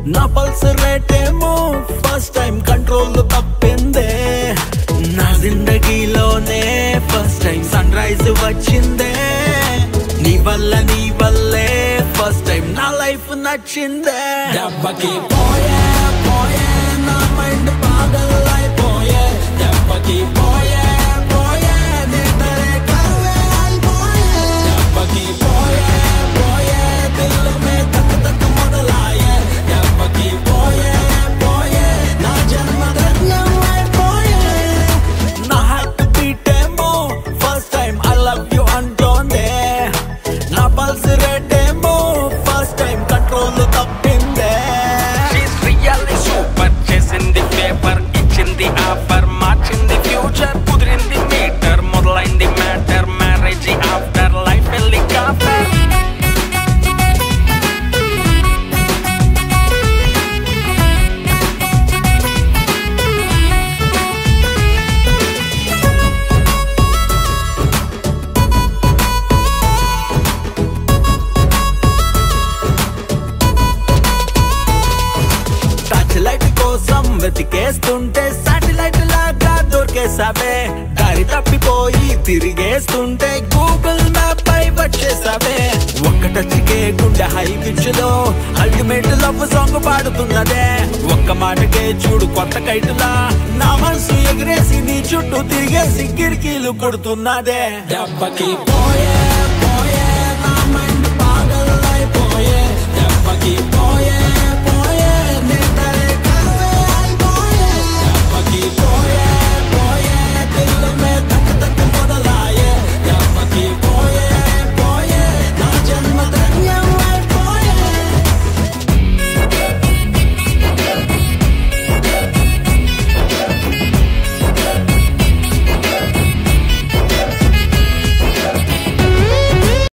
నా pulse rate ఏమో first time control తప్పిందే నా జిందగీలోనే ఫస్ట్ టైం సన్ రైజ్ వచ్చిందే నీ వల్ల నీ వల్లే ఫస్ట్ టైం నా లైఫ్ నచ్చిందే దెబ్బకి పోయే పోయే నా మైండ్ పాగలైపోయే దెబ్బకి పోయే పోయే నిద్రే కరువే అయిపోయే దెబ్బకి పోయే పోయే దిల్ మే తక్ తక్ మొదలాయే దెబ్బకి పోయే పోయే నా జన్మ ధన్యం అయిపోయే నా హార్ట్ బీట్ ఏమో first time I love you అంటోందే నా పల్స్ రేట్ ఏమో ఫస్ట్ టైం కంట్రోల్ తప్పిందే షీస్ రియల్లీ సూపర్ చేసింది పేపర్ ఇచ్చింది ఆఫర్ మార్చింది ఫ్యూచర్ కుదిరింది మీటర్ మొదలైంది మ్యాటర్ మ్యారేజ్ ఆఫ్టర్ లైఫ్ వెళ్ళి కాఫర్ టచ్ లైట్ కోసం వెతికేస్తుంటే సాటిలైట్ లాగా దొరికేసావే దారి తప్పిపోయి తిరిగేస్తుంటే గూగుల్ మ్యాప్ పై వచ్చేసావే ఒక్క టచ్కే గుండె హై పిచ్ లో అల్టిమేట్ లవ్ సాంగ్ పాడుతున్నదే ఒక్క మాటకే చూడు కొత్త కైటులా నా మనసు ఎగిరేసి నీ చుట్టూ తిరిగేసి కిరికీలు కొడుతున్నదే దెబ్బకి పోయే పోయే నా మైండ్ పాగలైపోయే దెబ్బకి పోయే